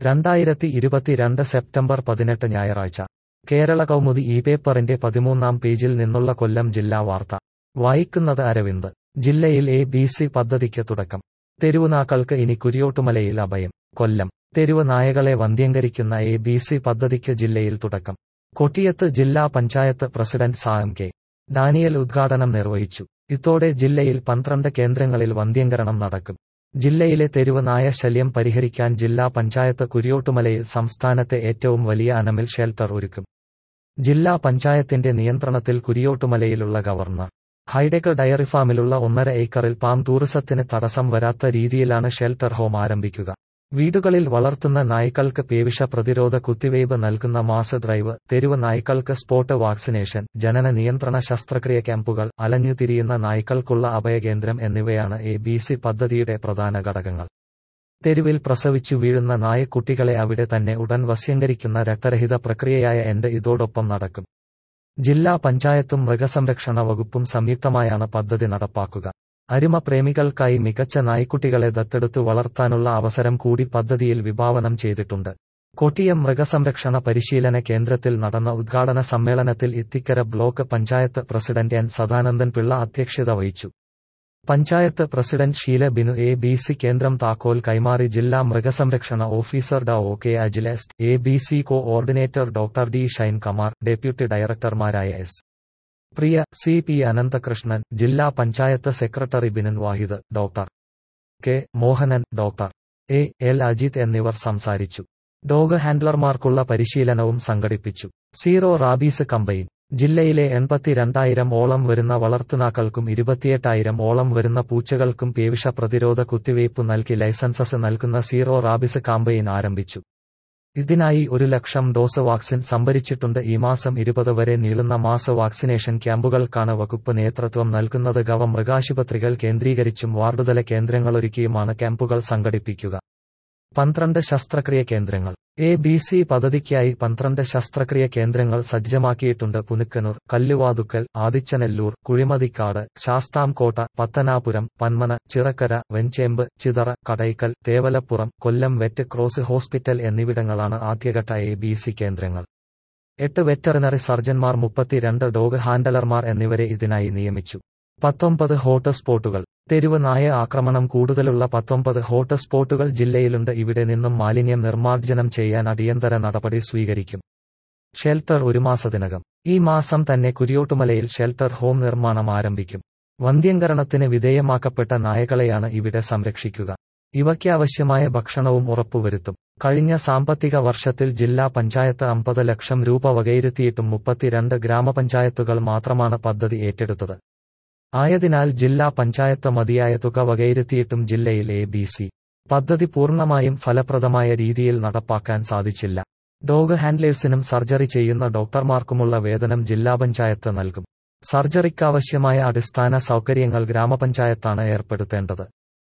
രണ്ടായിരത്തി ഇരുപത്തിരണ്ട് സെപ്റ്റംബർ പതിനെട്ട് ഞായറാഴ്ച കേരള കൗമുദി ഈ പേപ്പറിന്റെ പതിമൂന്നാം പേജിൽ നിന്നുള്ള കൊല്ലം ജില്ലാ വാർത്ത വായിക്കുന്നത് അരവിന്ദ് ജില്ലയിൽ എ ബി സി പദ്ധതിക്ക് തുടക്കം തെരുവുനാക്കൾക്ക് ഇനി കുരിയോട്ടുമലയിൽ അഭയം കൊല്ലം തെരുവ് നായകളെ വന്ധ്യംകരിക്കുന്ന എ ബി സി പദ്ധതിക്ക് ജില്ലയിൽ തുടക്കം കൊട്ടിയത്ത് ജില്ലാ പഞ്ചായത്ത് പ്രസിഡന്റ് സാം കെ ഡാനിയൽ ഉദ്ഘാടനം നിർവഹിച്ചു ഇതോടെ ജില്ലയിൽ പന്ത്രണ്ട് കേന്ദ്രങ്ങളിൽ വന്ധ്യംകരണം നടക്കും ജില്ലയിലെ തെരുവ് നായ ശല്യം പരിഹരിക്കാൻ ജില്ലാ പഞ്ചായത്ത് കുരിയോട്ടുമലയിൽ സംസ്ഥാനത്തെ ഏറ്റവും വലിയ അനമിൽ ഷെൽട്ടർ ഒരുക്കും ജില്ലാ പഞ്ചായത്തിന്റെ നിയന്ത്രണത്തിൽ കുരിയോട്ടുമലയിലുള്ള ഗവർണർ ഹൈടെക് ഡയറി ഫാമിലുള്ള ഒന്നര ഏക്കറിൽ പാം ടൂറിസത്തിന് തടസ്സം വരാത്ത രീതിയിലാണ് ഷെൽട്ടർ ഹോം ആരംഭിക്കുക വീടുകളിൽ വളർത്തുന്ന നായ്ക്കൾക്ക് പേവിഷ പ്രതിരോധ കുത്തിവയ്പ് നൽകുന്ന മാസ് ഡ്രൈവ് തെരുവ് നായ്ക്കൾക്ക് സ്പോട്ട് വാക്സിനേഷൻ ജനന നിയന്ത്രണ ശസ്ത്രക്രിയ ക്യാമ്പുകൾ അലഞ്ഞുതിരിയുന്ന നായ്ക്കൾക്കുള്ള അഭയകേന്ദ്രം എന്നിവയാണ് എ ബി സി പദ്ധതിയുടെ പ്രധാന ഘടകങ്ങൾ തെരുവിൽ പ്രസവിച്ചു വീഴുന്ന നായക്കുട്ടികളെ അവിടെ തന്നെ ഉടൻ വസ്യങ്കരിക്കുന്ന രക്തരഹിത പ്രക്രിയയായ എന്റെ ഇതോടൊപ്പം നടക്കും ജില്ലാ പഞ്ചായത്തും മൃഗസംരക്ഷണ വകുപ്പും സംയുക്തമായാണ് പദ്ധതി നടപ്പാക്കുക അരിമ പ്രേമികൾക്കായി മികച്ച നായ്ക്കുട്ടികളെ ദത്തെടുത്തു വളർത്താനുള്ള അവസരം കൂടി പദ്ധതിയിൽ വിഭാവനം ചെയ്തിട്ടുണ്ട് കൊട്ടിയം മൃഗസംരക്ഷണ പരിശീലന കേന്ദ്രത്തിൽ നടന്ന ഉദ്ഘാടന സമ്മേളനത്തിൽ Ithikkara block panchayat president N Sadanandan Pillai അധ്യക്ഷത വഹിച്ചു panchayat president Sheela Binu A B C കേന്ദ്രം താക്കോൽ കൈമാറി ജില്ലാ മൃഗസംരക്ഷണ ഓഫീസർ ഡ O K Ajilest A B C coordinator doctor D Shine Kumar deputy ഡയറക്ടർമാരായ S Priya C P Ananthakrishnan ജില്ലാ panchayat secretary Binan Vahid doctor K Mohanan doctor A L Ajith എന്നിവർ സംസാരിച്ചു ഡോഗ് ഹാൻഡ്ലർമാർക്കുള്ള പരിശീലനവും സംഘടിപ്പിച്ചു സീറോ റാബീസ് കമ്പയിൻ ജില്ലയിലെ എൺപത്തിരണ്ടായിരം ഓളം വരുന്ന വളർത്തുനാക്കൾക്കും ഇരുപത്തിയെട്ടായിരം ഓളം വരുന്ന പൂച്ചകൾക്കും പേവിഷ പ്രതിരോധ കുത്തിവയ്പ് നൽകി ലൈസൻസസ് നൽകുന്ന സീറോ റാബിസ് കാമ്പയിൻ ആരംഭിച്ചു ഇതിനായി ഒരു ലക്ഷം ഡോസ് വാക്സിൻ സംഭരിച്ചിട്ടുണ്ട് ഈ മാസം ഇരുപത് വരെ നീളുന്ന മാസ വാക്സിനേഷൻ ക്യാമ്പുകൾക്കാണ് വകുപ്പ് നേതൃത്വം നൽകുന്നത് ഗവ മൃഗാശുപത്രികൾ കേന്ദ്രീകരിച്ചും വാർഡുതല കേന്ദ്രങ്ങളൊരുക്കിയുമാണ് ക്യാമ്പുകൾ സംഘടിപ്പിക്കുക പന്ത്രണ്ട് ശസ്ത്രക്രിയ കേന്ദ്രങ്ങൾ എ ബി സി പദ്ധതിക്കായി പന്ത്രണ്ട് ശസ്ത്രക്രിയ കേന്ദ്രങ്ങൾ സജ്ജമാക്കിയിട്ടുണ്ട് Punukkanoor Kalluvathukkal Adichanallur Kuzhimathikkad Sasthamkotta Pathanapuram Panmana Chirakkara Venchemp Chithara Kadakkal Thevalappuram Kollam vet cross hospital എന്നിവിടങ്ങളാണ് ആദ്യഘട്ട എ ബി സി കേന്ദ്രങ്ങൾ എട്ട് വെറ്ററിനറി സർജൻമാർ മുപ്പത്തിരണ്ട് ഡോഗ് ഹാൻഡലർമാർ എന്നിവരെ ഇതിനായി നിയമിച്ചു പത്തൊമ്പത് ഹോട്ട് സ്പോട്ടുകൾ തെരുവ് നായ ആക്രമണം കൂടുതലുള്ള പത്തൊമ്പത് ഹോട്ട് സ്പോട്ടുകൾ ജില്ലയിലുണ്ട് ഇവിടെ നിന്നും മാലിന്യം നിർമ്മാർജ്ജനം ചെയ്യാൻ അടിയന്തര നടപടി സ്വീകരിക്കും ഷെൽട്ടർ ഒരു മാസത്തിനകം ഈ മാസം തന്നെ കുരിയോട്ടുമലയിൽ ഷെൽട്ടർ ഹോം നിർമ്മാണം ആരംഭിക്കും വന്ധ്യംകരണത്തിന് വിധേയമാക്കപ്പെട്ട നായകളെയാണ് ഇവിടെ സംരക്ഷിക്കുക ഇവയ്ക്കാവശ്യമായ ഭക്ഷണവും ഉറപ്പുവരുത്തും കഴിഞ്ഞ സാമ്പത്തിക വർഷത്തിൽ ജില്ലാ പഞ്ചായത്ത് അമ്പത് ലക്ഷം രൂപ വകയിരുത്തിയിട്ടും മുപ്പത്തിരണ്ട് ഗ്രാമപഞ്ചായത്തുകൾ മാത്രമാണ് പദ്ധതി ഏറ്റെടുത്തത് ആയതിനാൽ ജില്ലാ പഞ്ചായത്ത് മതിയായ തുക വകയിരുത്തിയിട്ടും ജില്ലയിൽ എ ബി സി പദ്ധതി പൂർണ്ണമായും ഫലപ്രദമായ രീതിയിൽ നടപ്പാക്കാൻ സാധിച്ചില്ല ഡോഗ് ഹാൻഡ്ലേഴ്സിനും സർജറി ചെയ്യുന്ന ഡോക്ടർമാർക്കുമുള്ള വേതനം ജില്ലാ പഞ്ചായത്ത് നൽകും സർജറിക്കാവശ്യമായ അടിസ്ഥാന സൗകര്യങ്ങൾ ഗ്രാമപഞ്ചായത്താണ് ഏർപ്പെടുത്തേണ്ടത്